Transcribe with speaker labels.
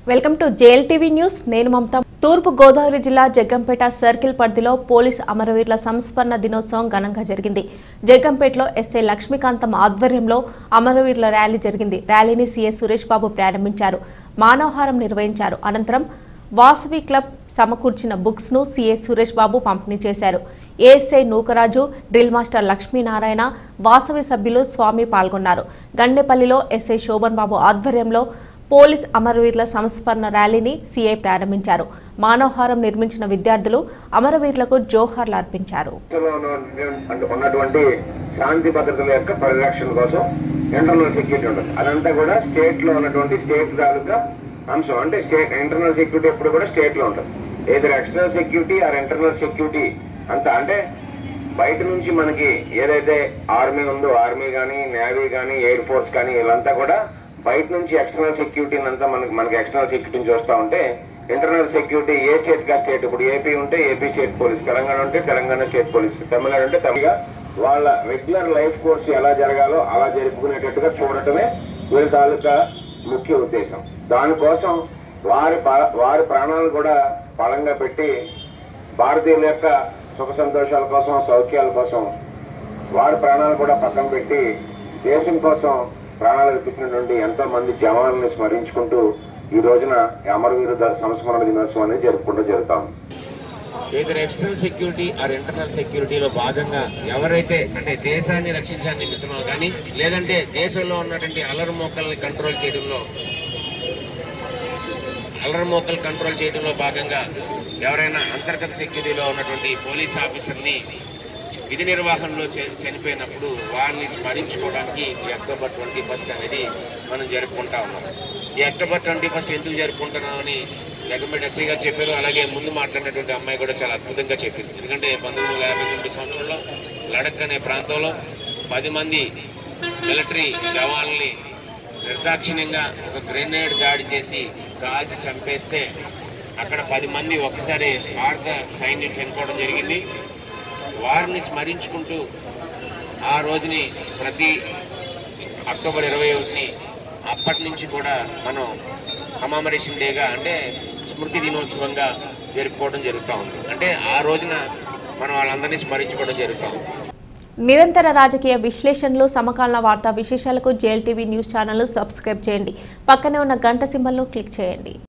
Speaker 1: welcome to JL TV news నేను మమత తూర్పు గోదావరి జిల్లా జగ్గంపేట సర్కిల్ పరిధిలో పోలీస్ అమరవీరుల సంస్మరణ దినోత్సవం ఘనంగా జరిగింది జగ్గంపేటలో ఎస్ఐ లక్ష్మీకాంతం ఆధ్వర్యంలో అమరవీరుల ర్యాలీ జరిగింది ర్యాలీని సీఎస్ సురేష్ బాబు ప్రారంభించారు మానవహారం నిర్వహించారు అనంతరం వాసవి క్లబ్ సమకూర్చిన బుక్స్ ను సీఏ సురేష్ బాబు పంపిణీ చేశారు ASI Nookaraju drill master Lakshminarayana Vasavi సభ్యులు స్వామి పాల్గొన్నారు గండేపల్లిలో ఎస్ఐ శోభన్ బాబు ఆధ్వర్యంలో పోలీస్ అమరవీరుల సంస్మరణ ర్యాలీని సీఐ ప్రారంభించారు మానవహారం నిర్మించిన విద్యార్థులు అమరవీరులకు జోహార్లు అర్పించారు
Speaker 2: దేశంలో ఉన్న- అంటే ఉన్నటువంటి శాంతి భద్రతల యొక్క పరిరక్షణ కోసం ఇంటర్నల్ సెక్యూరిటీ ఉంటుంది అదంతా కూడా స్టేట్ లో ఉన్నటువంటి స్టేట్ తాలూకా అంశం అంటే స్టేట్ ఇంటర్నల్ సెక్యూరిటీ ఎప్పుడు కూడా స్టేట్ లో ఉంటుంది ఏదైనా external security or internal security అంతా అంటే బయట నుంచి మనకి ఏదైతే ఆర్మీ ఉందో ఆర్మీ కానీ నేవీ కానీ ఎయిర్ ఫోర్స్ కానీ వీళ్ళంతా కూడా బయట నుంచి ఎక్స్టర్నల్ సెక్యూరిటీని అంతా మనకి మనకి ఎక్స్టర్నల్ సెక్యూరిటీని చూస్తా ఉంటే ఇంటర్నల్ సెక్యూరిటీ ఏ స్టేట్ కా స్టేట్ ఇప్పుడు ఏపీ ఉంటే ఏపీ స్టేట్ పోలీస్ తెలంగాణ ఉంటే తెలంగాణ స్టేట్ పోలీస్ తమిళనాడు ఉంటే తమిళ వాళ్ళ రెగ్యులర్ లైఫ్ కోర్స్ ఎలా జరగాలో అలా జరుపుకునేటట్టుగా చూడటమే వీళ్ళ తాలూకా ముఖ్య ఉద్దేశం దానికోసం వారి ప- వారి ప్రాణాలను కూడా బలంగా పెట్టి భారతీయుల యొక్క సుఖ సంతోషాల కోసం సౌఖ్యాల కోసం వారి ప్రాణాలు కూడా పక్కన పెట్టి దేశం కోసం ప్రాణాలు అర్పించినటువంటి ఎంతో మంది జవాన్లని స్మరించుకుంటూ ఈ రోజున ఈ అమరవీరు ద- సంస్మరణ దినోత్సవం అనేది జరుపుకుంటూ జరుగుతాం
Speaker 3: ఏదైనా ఎక్స్టర్నల్ సెక్యూరిటీ ఆర్ ఇంటర్నల్ సెక్యూరిటీలో భాగంగా ఎవరైతే అంటే దేశాన్ని రక్షించడానికి నిమిత్తమో కానీ లేదంటే దేశంలో ఉన్నటువంటి అల్లరి మోకల్ని కంట్రోల్ చేయడంలో అల్లరి మోకలు కంట్రోల్ చేయడంలో భాగంగా ఎవరైనా అంతర్గత సెక్యూరిటీలో ఉన్నటువంటి పోలీస్ ఆఫీసర్ని విధి నిర్వహణలో చ- చనిపోయినప్పుడు వారిని స్మరించుకోవడానికి ఈ అక్టోబర్ ట్వంటీ ఫస్ట్ అనేది మనం జరుపుకుంటా ఉన్నాం ఈ అక్టోబర్ ట్వంటీ ఫస్ట్ ఎందుకు జరుపుకుంటున్నామని జగన్మేట ఎస్ఐ గారు చెప్పారు అలాగే ముందు మాట్లాడినటువంటి అమ్మాయి కూడా చాలా అద్భుతంగా చెప్పింది ఎందుకంటే పంతొమ్మిది వందల యాభై తొమ్మిది సంవత్సరంలో లడక్ అనే ప్రాంతంలో పది మంది మిలిటరీ జవాన్లని నిర్దాక్షిణ్యంగా ఒక గ్రెనేడ్ దాడి చేసి కాల్చి చంపేస్తే అక్కడ పది మంది ఒక్కసారి భారత సైన్యం చనిపోవడం జరిగింది వారిని స్మరించుకుంటూ ఆ రోజుని ప్రతి అక్టోబర్ ఇరవై ఒకటిని అప్పటి నుంచి కూడా మనం కమామరేషన్ డేగా అంటే స్మృతి దినోత్సవంగా జరుపుకోవడం జరుగుతూ ఉంది అంటే ఆ రోజున మనం వాళ్ళందరినీ స్మరించుకోవడం జరుగుతూ ఉంది
Speaker 1: నిరంతర రాజకీయ విశ్లేషణలు సమకాలీన వార్తా విశేషాలకు JL TV news channel subscribe చేయండి పక్కనే ఉన్న గంట సింబల్ను క్లిక్ చేయండి